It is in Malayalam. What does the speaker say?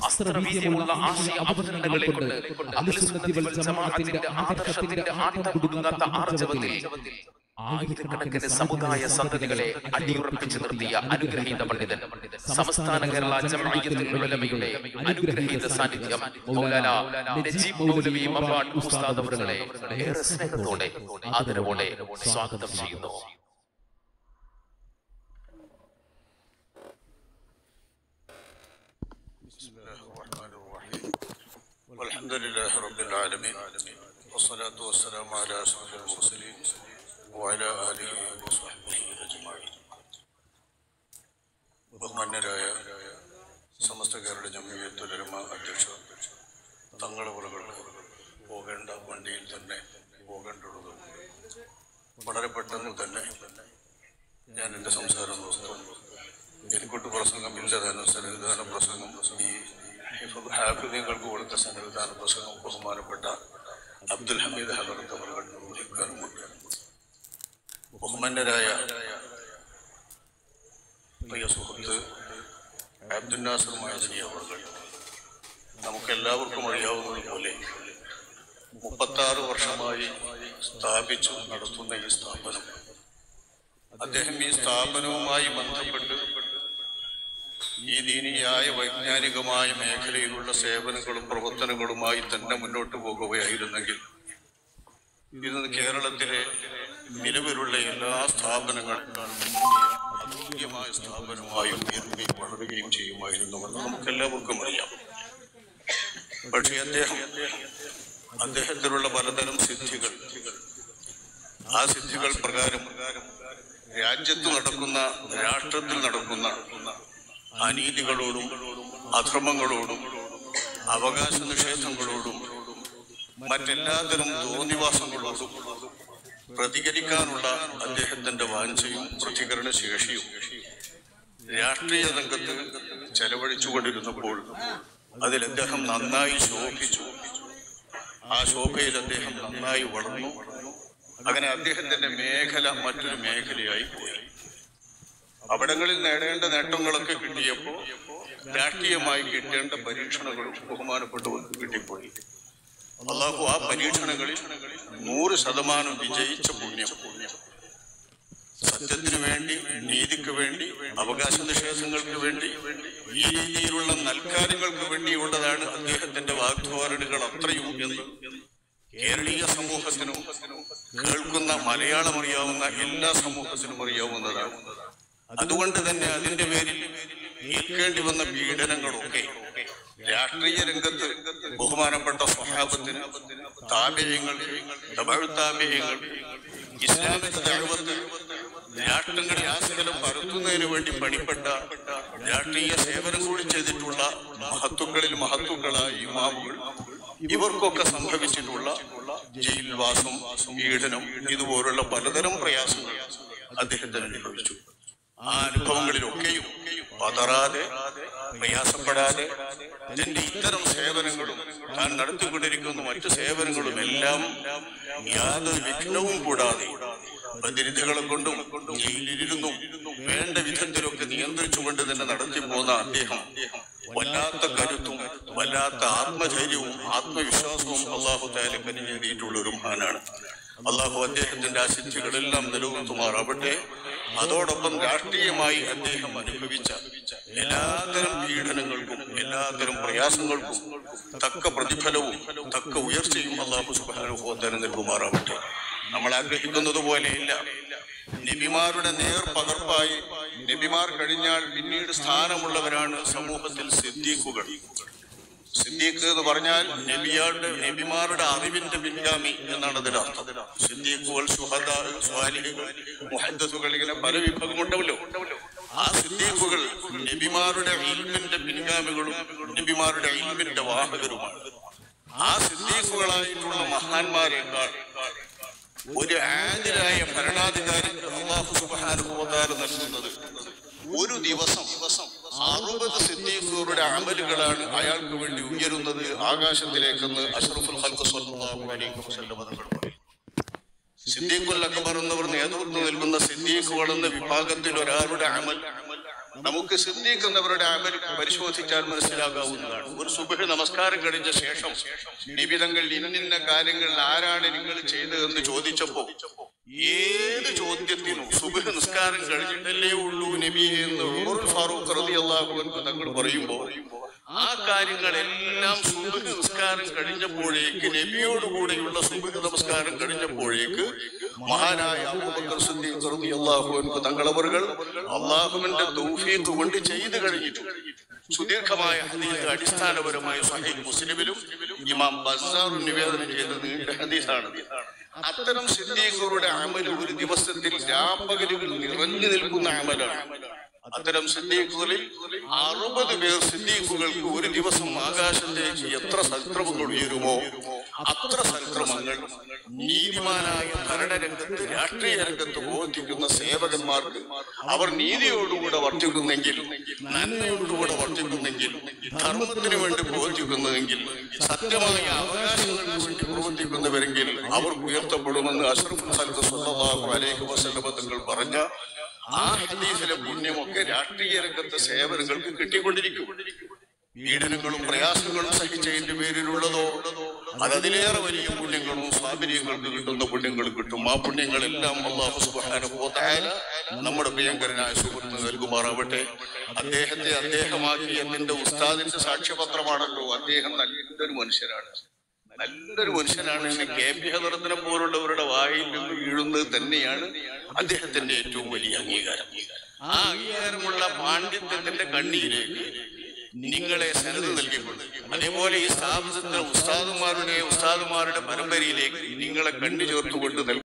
അസ്ത്രവീര്യമുള്ള ആശയ അവതരണങ്ങളെ കൊണ്ട് അഹ്ലുസുന്നത്തി വൽ ജമാഅത്തിന്റെ ആദർശത്തിന്റെ ആട്ടം കൊടുങ്ങാത്ത ആർജവത്തിൽ ആയിരക്കണക്കിന് സമുദായ സന്തതികളെ അടിയുറപ്പിച്ചു നിർത്തിയ അനുഗ്രഹീത പണ്ഡിതൻ സംസ്ഥാന കേരള ജമഅയ്യത്തുൽ ഉലമയുടെ അനുഗ്രഹീത സാന്നിധ്യം മൗലാന നജീബ് മൗലവി മവാഡ് ഉസ്താദ് അവറുകളെ ഏറെ സ്നേഹത്തോടെ ആദരവോടെ സ്വാഗതം ചെയ്യുന്നു بسم الله الرحمن الرحيم والحمد لله رب العالمين والصلاة والسلام على أشرف المرسلين وعلى آله وصحبه أجمعين ബഹുമാന്യരായ സമസ്ത കേരള ജമീയത്തുലമ അധ്യക്ഷ തങ്ങളവറുകൾ പോകേണ്ട വണ്ടിയിൽ തന്നെ പോകേണ്ടതും വളരെ പെട്ടെന്ന് തന്നെ ഞാൻ എൻ്റെ സംസാരം നിർത്തുന്നു എനിക്കൊട്ട് പ്രസംഗമില്ല തന്നെ സന്നിധാന പ്രസംഗം ഈ ഹാഫിദ്യങ്ങൾക്ക് കൊടുത്ത സന്നിധാന പ്രസംഗം ബഹുമാനപ്പെട്ട അബ്ദുൽ ഹമീദ് ഹബർത്ത് അവർ നിർവഹിക്കാറുമുണ്ട് ബഹുമാന്യരായ പ്രിയ സുഹൃത്ത് അബ്ദുൽ നാസർ മഹദനി അവർ നമുക്കെല്ലാവർക്കും അറിയാവുന്നത് പോലെ മുപ്പത്താറ് വർഷമായി സ്ഥാപിച്ചു നടത്തുന്ന ഈ സ്ഥാപനം അദ്ദേഹം ഈ സ്ഥാപനവുമായി ബന്ധപ്പെട്ട് ഈ ദീനീയായ വൈജ്ഞാനികമായ മേഖലയിലുള്ള സേവനങ്ങളും പ്രവർത്തനങ്ങളുമായി തന്നെ മുന്നോട്ട് പോകുകയായിരുന്നെങ്കിൽ ഇന്ന് കേരളത്തിലെ നിലവിലുള്ള എല്ലാ സ്ഥാപനങ്ങളും അതുല്യമായ സ്ഥാപനമായി ഉയരുകയും വളരുകയും ചെയ്യുമായിരുന്നുവെന്ന് നമുക്കെല്ലാവർക്കും അറിയാം പക്ഷേ അദ്ദേഹം അദ്ദേഹത്തിലുള്ള പലതരം സിദ്ധികൾ ആ സിദ്ധികൾ പ്രകാരം രാജ്യത്ത് നടക്കുന്ന രാഷ്ട്രത്തിൽ നടക്കുന്ന അനീതികളോടും അധർമ്മങ്ങളോടും അവകാശ നിഷേധങ്ങളോടും മറ്റെല്ലാതരം തോന്നിവാസങ്ങളോടും പ്രതികരിക്കാനുള്ള അദ്ദേഹത്തിന്റെ വാഞ്ചയും പ്രതികരണ ശേഷിയും രാഷ്ട്രീയ രംഗത്ത് ചെലവഴിച്ചുകൊണ്ടിരുന്നപ്പോൾ അതിൽ അദ്ദേഹം നന്നായി ശോഭിച്ചു ആ ശോഭയിൽ അദ്ദേഹം നന്നായി വളർന്നു അങ്ങനെ അദ്ദേഹത്തിന്റെ മേഖല മറ്റൊരു മേഖലയായി പോയി അവിടങ്ങളിൽ നേടേണ്ട നേട്ടങ്ങളൊക്കെ കിട്ടിയപ്പോൾ രാഷ്ട്രീയമായി കിട്ടേണ്ട പരീക്ഷണങ്ങളും ബഹുമാനപ്പെട്ടവർക്ക് കിട്ടിപ്പോയി അള്ളാഹു ആ പരീക്ഷണങ്ങളിൽ നൂറ് ശതമാനം വിജയിച്ച പുണ്യം സത്യത്തിനു വേണ്ടി നീതിക്ക് വേണ്ടി അവകാശ നിഷേധങ്ങൾക്ക് വേണ്ടി ഈ രീതിയിലുള്ള നൽകാര്യങ്ങൾക്ക് വേണ്ടിയുള്ളതാണ് അദ്ദേഹത്തിന്റെ വാഗ്ധോരണികൾ അത്രയും എന്ന് കേരളീയ സമൂഹത്തിനും കേൾക്കുന്ന മലയാളം അറിയാവുന്ന എല്ലാ സമൂഹത്തിനും അറിയാവുന്നതാണ് അതുകൊണ്ട് തന്നെ അതിന്റെ പേരിൽ ഏൽക്കേണ്ടി വന്ന പീഡനങ്ങളൊക്കെ രാഷ്ട്രീയ രംഗത്ത് ബഹുമാനപ്പെട്ട സ്വഭാവത്തിന് താപര്യങ്ങൾ തമിഴ്താപര്യങ്ങൾ ഇസ്ലാമിക ദൈവത്ത് രാഷ്ട്രങ്ങളെ ആസകലം പരത്തുന്നതിന് വേണ്ടി പണിപ്പെട്ട രാഷ്ട്രീയ സേവനം കൂടി ചെയ്തിട്ടുള്ള മഹത്വങ്ങളിൽ മഹത്വങ്ങളായ ഇമാമുകൾ ഇവർക്കൊക്കെ സംഭവിച്ചിട്ടുള്ള ജയിൽവാസം പീഡനം ഇതുപോലുള്ള പലതരം പ്രയാസങ്ങൾ അദ്ദേഹത്തിന് അനുഭവിച്ചു ആ അനുഭവങ്ങളിലൊക്കെയും പതറാതെ പ്രയാസപ്പെടാതെ തന്റെ ഇത്തരം സേവനങ്ങളും താൻ നടത്തിക്കൊണ്ടിരിക്കുന്ന മറ്റു സേവനങ്ങളും എല്ലാം യാതൊരു വിഘ്നവും കൂടാതെ പ്രതിനിധികളെ കൊണ്ടും ജയിലിലിരുന്നും വേണ്ട വിധത്തിലൊക്കെ നിയന്ത്രിച്ചുകൊണ്ട് തന്നെ നടത്തി പോന്ന അദ്ദേഹം വല്ലാത്ത കരുത്തും വല്ലാത്ത ആത്മധൈര്യവും ആത്മവിശ്വാസവും അള്ളാഹു താലിക്കന് നേടിയിട്ടുള്ള ഒരു മഹാനാണ് അള്ളാഹു അദ്ദേഹത്തിന്റെ ആ സിദ്ധികളെല്ലാം നിലനിർത്തുമാറാവട്ടെ അതോടൊപ്പം രാഷ്ട്രീയമായി അദ്ദേഹം അനുഭവിച്ച എല്ലാതരം പീഡനങ്ങൾക്കും എല്ലാതരം പ്രയാസങ്ങൾക്കും തക്ക പ്രതിഫലവും തക്ക ഉയർച്ചയും അള്ളാഹു സുബാനുഭവത്തിന് നൽകുമാറാവട്ടെ നമ്മൾ ആഗ്രഹിക്കുന്നത് പോലെയില്ല നബിമാരുടെ നേർ പകർപ്പായി നബിമാർ കഴിഞ്ഞാൽ പിന്നീട് സ്ഥാനമുള്ളവരാണ് സമൂഹത്തിൽ സിദ്ദീഖുകൾ സിദ്ദീഖ് എന്ന് പറഞ്ഞാൽ നബിയാളുടെ നബിമാരുടെ അറിവിന്റെ പിൻഗാമി എന്നാണ് അതിന്റെ അർത്ഥം സിദ്ദീഖുകൾ സുഹദ സ്വാലിഹികൾ മുഹദ്ദസുകൾ ഇങ്ങനെ പല വിഭാഗമുണ്ടല്ലോ ആ സിദ്ദീഖുകൾ നബിമാരുടെ ഇൽമിന്റെ പിൻഗാമികളും നബിമാരുടെ ഇൽമിന്റെ വാഹകരുമാണ് ആ സിദ്ദീഖുകളായിട്ടുള്ള മഹാന്മാരെക്കാൾ ഒരു ആദിലായ ഭരണാധികാരി അള്ളാഹു സുബാനുഭവതാര നൽകുന്നത് ഒരു ദിവസം അറുപത് സിദ്ദീഖുകളുടെ അമലുകളാണ് അയാൾക്ക് വേണ്ടി ഉയരുന്നത് ആകാശത്തിലേക്കെന്ന് അഷ്റഫുൽ ഖൽഖ് സ്വല്ലല്ലാഹു അലൈഹി വസല്ലം തങ്ങൾ പറയും സിദ്ദീഖുൽ അക്ബർ എന്നവർ നേതൃത്വം നൽകുന്ന സിദ്ദീഖുകൾ എന്ന വിഭാഗത്തിൽ ഒരാളുടെ അമൽ നമുക്ക് സിദ്ധിക്കുന്നവരുടെ അമൽ പരിശോധിച്ചാൽ മനസ്സിലാകാവുന്നതാണ് ഒരു സുബഹ നമസ്കാരം കഴിഞ്ഞ ശേഷം നിബിതങ്ങൾ ഇന്നിന്ന കാര്യങ്ങൾ ആരാണ് നിങ്ങൾ ചെയ്തതെന്ന് ചോദിച്ചപ്പോ ഏത് ചോദ്യത്തിനും സുബഹ നിസ്കാരം കഴിഞ്ഞിട്ടല്ലേ ഉള്ളൂ നബി എന്ന് ഉമറുൽ ഫാറൂഖ് റളിയല്ലാഹു അൻഹു തങ്ങൾ പറയുമ്പോൾ ആ കാര്യങ്ങളെല്ലാം സുബഹ നിസ്കാരം കഴിഞ്ഞപ്പോഴേക്ക് നബിയോടുകൂടെയുള്ള സുബഹ നമസ്കാരം കഴിഞ്ഞപ്പോഴേക്ക് മഹാനായ അബൂബക്കർ സിദ്ദീഖ് റളിയല്ലാഹു അൻഹു തങ്ങളവറുകൾ അള്ളാഹുവിന്റെ തൗഫീഖ് കൊണ്ട് ചെയ്തു കഴിഞ്ഞിട്ടുണ്ട് സുദീർഘമായ ഹദീസ് അടിസ്ഥാനപരമായ സഹീഹ് മുസ്ലിമിലും ഇമാം ബസാർ നിവേദനം ചെയ്ത നീണ്ട ഹദീസാണ് അത്തരം സിദ്ദീഖുകളുടെ അമൽ ഒരു ദിവസത്തിൽ രാപ്പകലുകൾ നിറഞ്ഞു നിൽക്കുന്ന അമലാണ് അത്തരം സിദ്ദീഖുകളിൽ അറുപത് പേർ സിദ്ദീഖുകൾക്ക് ഒരു ദിവസം ആകാശത്തേക്ക് എത്ര സൽക്രമങ്ങൾ ഉയരുമോ അത്ര സൽക്രമങ്ങൾ നീതിമാനായ ഭരണരംഗത്ത് രാഷ്ട്രീയ രംഗത്ത് പ്രവർത്തിക്കുന്ന സേവകന്മാർക്ക് അവർ നീതിയോടുകൂടെ വർദ്ധിക്കുന്നെങ്കിൽ നന്മയോടുകൂടെ വർദ്ധിക്കുന്നെങ്കിൽ ധർമ്മത്തിന് വേണ്ടി പ്രവർത്തിക്കുന്നുവെങ്കിൽ സത്യമായ അവകാശങ്ങൾക്ക് വേണ്ടി പ്രവർത്തിക്കുന്നവരെങ്കിൽ അവർ ഉയർത്തപ്പെടുമെന്ന് അഷ്റഫ് ഖൽഖ് സ്വല്ലല്ലാഹു അലൈഹി വസല്ലം തങ്ങൾ പറഞ്ഞ ആ ഹദീസിലെ പുണ്യമൊക്കെ രാഷ്ട്രീയ രംഗത്തെ സേവനങ്ങൾക്ക് കിട്ടിക്കൊണ്ടിരിക്കും പീഡനങ്ങളും പ്രയാസങ്ങളും സഹിച്ചതിന്റെ പേരിലുള്ളതോ അത് അതിലേറെ വലിയ പുണ്യങ്ങളും സ്വാതന്ത്ര്യങ്ങൾക്ക് കിട്ടുന്ന പുണ്യങ്ങൾ കിട്ടും ആ പുണ്യങ്ങളെല്ലാം അള്ളാഹു സുബ്ഹാനഹു വ തആല നമ്മുടെ പ്രിയങ്കരനായ സുഹൃത്ത് നൽകുമാറാവട്ടെ അദ്ദേഹത്തെ അദ്ദേഹമാക്കി എന്നിന്റെ ഉസ്താദിന്റെ സാക്ഷ്യപത്രമാണല്ലോ അദ്ദേഹം നല്ലൊരു മനുഷ്യനാണ് നല്ലൊരു മനുഷ്യനാണ് എന്ന് കെ പി ഹദറത്തിനെ പോലുള്ളവരുടെ വായിൽ നിന്ന് വീഴുന്നത് തന്നെയാണ് അദ്ദേഹത്തിന്റെ ഏറ്റവും വലിയ അംഗീകാരം ആ അംഗീകാരമുള്ള പാണ്ഡിത്യത്തിന്റെ കണ്ണിയിലേക്ക് നിങ്ങളെ സനത് നൽകിക്കൊണ്ട് അതേപോലെ ഈ സ്ഥാപനത്തിന്റെ ഉസ്താദുമാരുടെ ഉസ്താദുമാരുടെ പരമ്പരയിലേക്ക് നിങ്ങളെ കണ്ണു ചേർത്തുകൊണ്ട് നൽകി